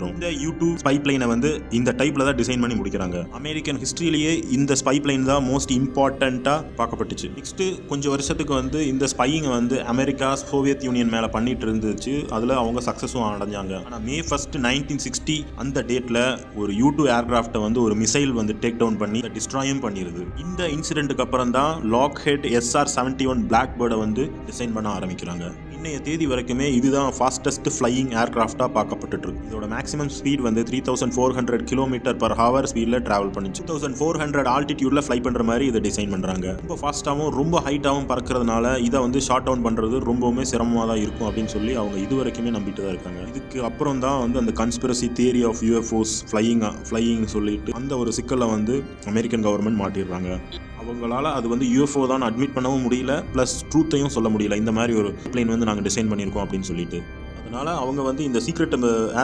வந்துடும் இந்த you two spy பிளைனை வந்து இந்த டைப்ல தான் டிசைன் பண்ணி முடிக்கிறாங்க அமெரிக்கன் ஹிஸ்டரியிலேயே இந்த ஸ்பை பிளைன் தான் மோஸ்ட் இம்பார்ட்டண்ட்டாக பார்க்கப்பட்டுச்சு நெக்ஸ்ட் கொஞ்சம் வருஷத்துக்கு வந்து இந்த ஸ்பையிங்கை வந்து அமெரிக்கா சோவியத் யூனியன் மேலே பண்ணிட்டு இருந்துச்சு அதில் அவங்க சக்ஸஸும் அடைஞ்சாங்க ஆனால் மே ஃபர்ஸ்ட் நைன்டீன் சிக்ஸ்டி அந்த டேட்டில் ஒரு யூ டூ ஏர்கிராஃப்டை வந்து ஒரு மிசைல் வந்து டேக் டவுன் பண்ணி டிஸ்ட்ராயும் பண்ணிடுது இந்த இன்சிடென்ட்டுக்கு அப்புறம் தான் Lockheed SR seventy one black பேர்டை வந்து டிசைன் பண்ண ஆரம்பிக்கிறாங்க இன்னைய தேதி வரைக்குமே இதுதான் ஃபாஸ்டஸ்ட் ஃப்ளையிங் ஏர்கிராஃப்டாக பார்க்கப்பட்டுட்டு இருக்கு இதோட மேக்ஸிமம் ஸ்பீட் வந்து three thousand four hundred kilometre per hour ஸ்பீடில் ட்ராவல் பண்ணிச்சு தௌசண்ட் ஃபோர் ஹண்ட்ரட் ஆல்டிடியூடில் ஃப்ளை பண்ணுற மாதிரி இதை டிசைன் பண்ணுறாங்க ரொம்ப ஃபாஸ்ட்டாகவும் ரொம்ப ஹைட்டாகவும் பறக்கிறதுனால இதை வந்து ஷார்ட் டவுன் பண்ணுறது ரொம்பவுமே சிரமமாக தான் இருக்கும் அப்படின்னு சொல்லி அவங்க இது வரைக்குமே நம்பிட்டு தான் இருக்காங்க இதுக்கு அப்புறம் தான் வந்து அந்த conspiracy theory of UFOs flying flying சொல்லிட்டு அந்த ஒரு சிக்கலை வந்து அமெரிக்கன் கவர்மெண்ட் மாட்டிடுறாங்க அவங்களால அது வந்து யூஎஃப்ஓ தான் அட்மிட் பண்ணவும் முடியல ப்ளஸ் ட்ரூத்தையும் சொல்ல முடியல இந்த மாதிரி ஒரு பிளேன் வந்து நாங்கள் டிசைன் பண்ணியிருக்கோம் அப்படின்னு சொல்லிட்டு அதனால அவங்க வந்து இந்த சீக்ரெட்